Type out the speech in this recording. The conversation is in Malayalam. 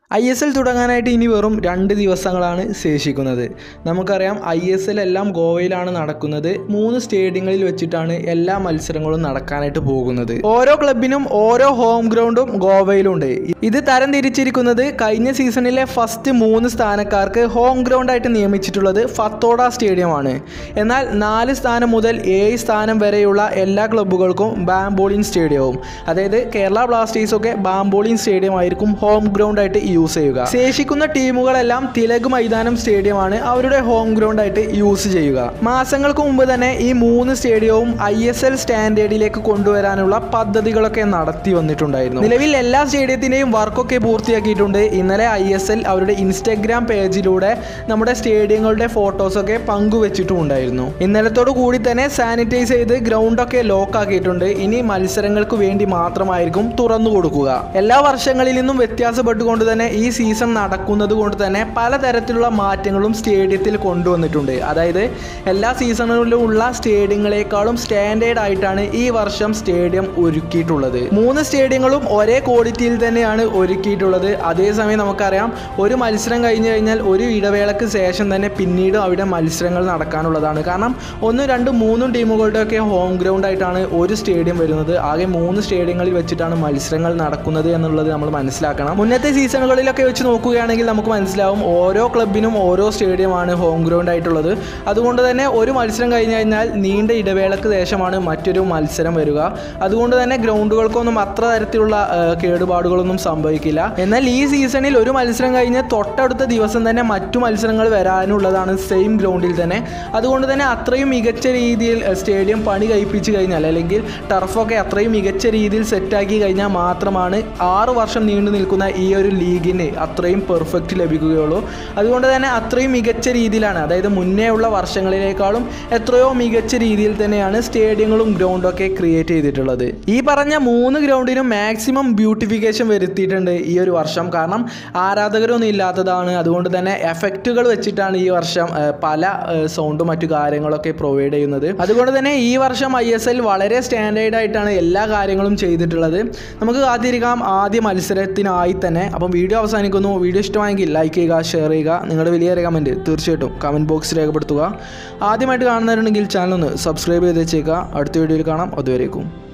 ഐ എസ് എൽ തുടങ്ങാനായിട്ട് ഇനി വെറും രണ്ട് ദിവസങ്ങളാണ് ശേഷിക്കുന്നത് നമുക്കറിയാം ഐ എസ് എൽ എല്ലാം ഗോവയിലാണ് നടക്കുന്നത് മൂന്ന് സ്റ്റേഡിയങ്ങളിൽ വെച്ചിട്ടാണ് എല്ലാ മത്സരങ്ങളും നടക്കാനായിട്ട് പോകുന്നത് ഓരോ ക്ലബിനും ഓരോ ഹോം ഗ്രൗണ്ടും ഗോവയിലുണ്ട് ഇത് തരം തിരിച്ചിരിക്കുന്നത് കഴിഞ്ഞ സീസണിലെ ഫസ്റ്റ് മൂന്ന് സ്ഥാനക്കാർക്ക് ഹോം ഗ്രൗണ്ടായിട്ട് നിയമിച്ചിട്ടുള്ളത് ഫത്തോഡ സ്റ്റേഡിയമാണ് എന്നാൽ നാല് സ്ഥാനം മുതൽ ഏഴ് സ്ഥാനം വരെയുള്ള എല്ലാ ക്ലബ്ബുകൾക്കും ബാംബോളിൻ സ്റ്റേഡിയവും അതായത് കേരള ബ്ലാസ്റ്റേഴ്സൊക്കെ ബാംബോളിൻ സ്റ്റേഡിയം ആയിരിക്കും ഹോം ഗ്രൗണ്ടായിട്ട് യൂസ് ചെയ്യുക ശേഷിക്കുന്ന ടീമുകളെല്ലാം തിലക് മൈതാനം സ്റ്റേഡിയമാണ് അവരുടെ ഹോം ഗ്രൗണ്ട് ആയിട്ട് യൂസ് ചെയ്യുക മാസങ്ങൾക്ക് മുമ്പ് തന്നെ ഈ മൂന്ന് സ്റ്റേഡിയവും ഐ എസ് എൽ സ്റ്റാൻഡേർഡിലേക്ക് കൊണ്ടുവരാനുള്ള പദ്ധതികളൊക്കെ നടത്തി വന്നിട്ടുണ്ടായിരുന്നു നിലവിൽ എല്ലാ സ്റ്റേഡിയത്തിന്റെയും വർക്കൊക്കെ പൂർത്തിയാക്കിയിട്ടുണ്ട് ഇന്നലെ ഐ എസ് എൽ അവരുടെ ഇൻസ്റ്റഗ്രാം പേജിലൂടെ നമ്മുടെ സ്റ്റേഡിയങ്ങളുടെ ഫോട്ടോസൊക്കെ പങ്കുവച്ചിട്ടുണ്ടായിരുന്നു ഇന്നലത്തോടു കൂടി തന്നെ സാനിറ്റൈസ് ചെയ്ത് ഗ്രൗണ്ടൊക്കെ ലോക്ക് ആക്കിയിട്ടുണ്ട് ഇനി മത്സരങ്ങൾക്ക് വേണ്ടി മാത്രമായിരിക്കും തുറന്നു കൊടുക്കുക എല്ലാ വർഷങ്ങളിൽ നിന്നും വ്യത്യാസപ്പെട്ടുകൊണ്ട് തന്നെ ഈ സീസൺ നടക്കുന്നത് കൊണ്ട് തന്നെ പലതരത്തിലുള്ള മാറ്റങ്ങളും സ്റ്റേഡിയത്തിൽ കൊണ്ടുവന്നിട്ടുണ്ട് അതായത് എല്ലാ സീസണുകളിലും ഉള്ള സ്റ്റേഡിയങ്ങളെക്കാളും സ്റ്റാൻഡേർഡ് ആയിട്ടാണ് ഈ വർഷം സ്റ്റേഡിയം ഒരുക്കിയിട്ടുള്ളത് മൂന്ന് സ്റ്റേഡിയങ്ങളും ഒരേ ക്വാളിറ്റിയിൽ തന്നെയാണ് ഒരുക്കിയിട്ടുള്ളത് അതേസമയം നമുക്കറിയാം ഒരു മത്സരം കഴിഞ്ഞു കഴിഞ്ഞാൽ ഒരു ഇടവേളക്ക് ശേഷം തന്നെ പിന്നീട് അവിടെ മത്സരങ്ങൾ നടക്കാനുള്ളതാണ് കാരണം ഒന്നും രണ്ടും മൂന്നും ടീമുകളുടെയൊക്കെ ഹോം ഗ്രൗണ്ട് ആയിട്ടാണ് ഒരു സ്റ്റേഡിയം വരുന്നത് ആകെ മൂന്ന് സ്റ്റേഡിയങ്ങളിൽ വെച്ചിട്ടാണ് മത്സരങ്ങൾ നടക്കുന്നത് എന്നുള്ളത് നമ്മൾ മനസ്സിലാക്കണം മുന്നത്തെ സീസണുകളിലൊക്കെ വെച്ച് നോക്കുകയാണെങ്കിൽ നമുക്ക് മനസ്സിലാവും ഓരോ ക്ലബിനും ഓരോ സ്റ്റേഡിയമാണ് ഹോം ഗ്രൗണ്ട് ആയിട്ടുള്ളത് അതുകൊണ്ട് തന്നെ ഒരു മത്സരം കഴിഞ്ഞ് കഴിഞ്ഞാൽ നീണ്ട ഇടവേളക്ക് ശേഷമാണ് മറ്റൊരു മത്സരം വരിക അതുകൊണ്ട് തന്നെ ഗ്രൗണ്ടുകൾക്കൊന്നും അത്ര തരത്തിലുള്ള ആ, കേടുപാടുകളൊന്നും സംഭവിക്കില്ല എന്നാൽ ഈ സീസണിൽ ഒരു മത്സരം കഴിഞ്ഞ് തൊട്ടടുത്ത ദിവസം തന്നെ മറ്റു മത്സരങ്ങൾ വരാനുള്ളതാണ് സെയിം ഗ്രൗണ്ടിൽ തന്നെ അതുകൊണ്ട് തന്നെ അത്രയും മികച്ച രീതിയിൽ ആ, സ്റ്റേഡിയം പണി കഴിപ്പിച്ച് കഴിഞ്ഞാൽ അല്ലെങ്കിൽ ടർഫൊക്കെ അത്രയും മികച്ച രീതിയിൽ സെറ്റാക്കി കഴിഞ്ഞാൽ മാത്രമാണ് ആറ് വർഷം നീണ്ടു നിൽക്കുന്ന ഈ ഒരു ലീഗിന് അത്രയും പെർഫെക്റ്റ് ലഭിക്കുകയുള്ളൂ അതുകൊണ്ട് തന്നെ അത്രയും മികച്ച രീതിയിലാണ് അതായത് മുന്നേ ഉള്ള വർഷങ്ങളിലേക്കാളും എത്രയോ മികച്ച രീതിയിൽ തന്നെയാണ് സ്റ്റേഡിയങ്ങളും ഗ്രൗണ്ടും ഒക്കെ ക്രിയേറ്റ് ചെയ്തിട്ടുള്ളത് ഈ പറഞ്ഞ മൂന്ന് ഗ്രൗണ്ടിനും മാക്സിമം ബ്യൂട്ടിഫിക്കേഷൻ വരുത്തിയിട്ടുണ്ട് ഈ ഒരു വർഷം കാരണം ആരാധകരൊന്നും ഇല്ലാത്തതാണ് അതുകൊണ്ട് തന്നെ എഫക്റ്റുകൾ വെച്ചിട്ടാണ് ഈ വർഷം ആ, പല സൗണ്ടും മറ്റു കാര്യങ്ങളൊക്കെ പ്രൊവൈഡ് ചെയ്യുന്നത് അതുകൊണ്ട് തന്നെ ഈ വർഷം ഐ എസ് എൽ വളരെ സ്റ്റാൻഡേർഡ് ആയിട്ടാണ് എല്ലാ കാര്യങ്ങളും ചെയ്തിട്ടുള്ളത് നമുക്ക് കാത്തിരിക്കാം ആദ്യ മത്സരത്തിനായി തന്നെ അപ്പം വീഡിയോ അവസാനിക്കുന്നു വീഡിയോ ഇഷ്ടമായെങ്കിൽ ലൈക്ക് ചെയ്യുക ഷെയർ ചെയ്യുക നിങ്ങളുടെ വലിയ കമൻറ്റ് തീർച്ചയായിട്ടും കമൻറ്റ് ബോക്സ് രേഖപ്പെടുത്തുക ആദ്യമായിട്ട് കാണുന്നവരുണ്ടെങ്കിൽ ചാനൽ ഒന്ന് സബ്സ്ക്രൈബ് ചെയ്ത് വെച്ചേക്കുക അടുത്ത വീഡിയോയിൽ കാണാം അതുവരേക്കും